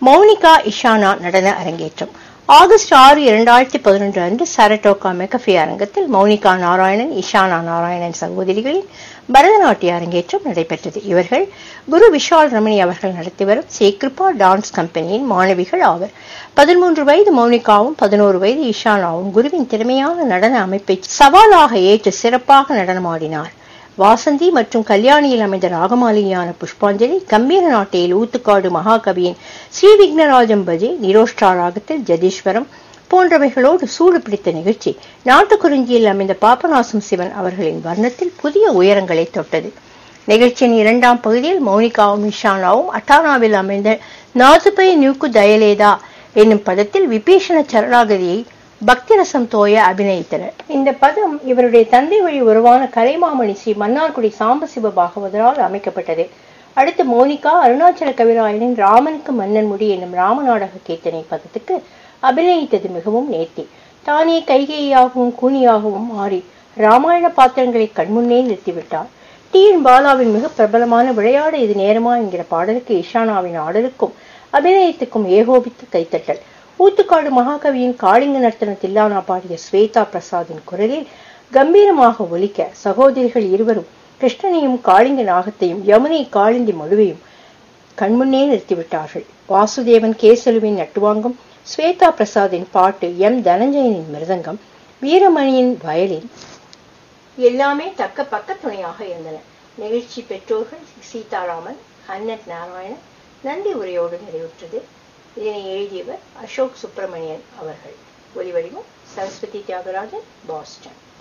மௌனிகா இஷானா நடன அரங்கேற்றம் ஆகஸ்ட் ஆறு இரண்டாயிரத்தி பதினொன்று அன்று சரட்டோகா மெகஃபி அரங்கத்தில் மௌனிகா நாராயணன் இஷானா நாராயணன் சகோதரிகளின் பரதநாட்டிய அரங்கேற்றம் நடைபெற்றது இவர்கள் குரு விஷால் ரமணி அவர்கள் நடத்தி வரும் சேக்ரிப்பா டான்ஸ் கம்பெனியின் மாணவிகள் ஆவர் பதிமூன்று வயது மௌனிகாவும் பதினோரு வயது இஷானாவும் குருவின் திறமையான நடன அமைப்பை சவாலாக ஏற்று சிறப்பாக நடனமாடினார் வாசந்தி மற்றும் கல்யாணியில் அமைந்த ராகமாலினியான புஷ்பாஞ்சலி கம்பீர நாட்டையில் ஊத்துக்காடு மகாகவியின் ஸ்ரீ விக்னராஜம் பஜே நிரோஷ்டா ராகத்தில் ஜதீஸ்வரம் போன்றவைகளோடு சூடு பிடித்த நிகழ்ச்சி நாட்டுக்குறிஞ்சியில் அமைந்த பாபநாசம் சிவன் அவர்களின் வர்ணத்தில் புதிய உயரங்களை தொட்டது நிகழ்ச்சியின் இரண்டாம் பகுதியில் மௌனிகாவும் இஷானாவும் அட்டானாவில் அமைந்த நாசுபை நியூக்கு தயலேதா என்னும் பதத்தில் விபீஷண சரணாகதியை பக்திரசம் தோய அபிநயித்தனர் இந்த பதம் இவருடைய தந்தை வழி உருவான கலைமாமணி ஸ்ரீ மன்னார்குடி சாம்பசிவ பாகவதரால் அமைக்கப்பட்டது அடுத்து மோனிகா அருணாச்சல கவிராயனின் ராமனுக்கு மன்னன் முடி என்னும் ராமநாடக கீர்த்தனை பதத்துக்கு அபிநயித்தது மிகவும் நேர்த்தி தானே கைகேயாகவும் கூனியாகவும் மாறி ராமாயண பாத்திரங்களை கண்முன்னே நிறுத்திவிட்டார் டி என் பாலாவின் மிக பிரபலமான விளையாட இது நேரமா என்கிற பாடலுக்கு இஷானாவின் ஆடலுக்கும் அபிநயத்துக்கும் ஏகோபித்து கைத்தட்டல் ஊத்துக்காடு மகாகவியின் காளிங்க நர்த்தன தில்லானா பாடிய ஸ்வேதா பிரசாத்தின் குரலில் கம்பீரமாக ஒலிக்க சகோதரிகள் இருவரும் கிருஷ்ணனையும் காளிங்க நாகத்தையும் யமுனை காளிந்தி மழுவையும் கண்முன்னே நிறுத்திவிட்டார்கள் வாசுதேவன் கேசலுவின் நட்டுவாங்கம் ஸ்வேதா பிரசாத்தின் பாட்டு எம் தனஞ்சயனின் மிருதங்கம் வீரமணியின் வயலின் எல்லாமே தக்க பக்க துணையாக இருந்தன நிகழ்ச்சி பெற்றோர்கள் சீதாராமன் அன்னட் நாராயணன் நன்றி உரையோடு நிறைவுற்றது இதனை எழுதியவர் அசோக் சுப்பிரமணியன் அவர்கள் ஒலிவடிவம் சரஸ்வதி தியாகராஜன் பாஸ்டன்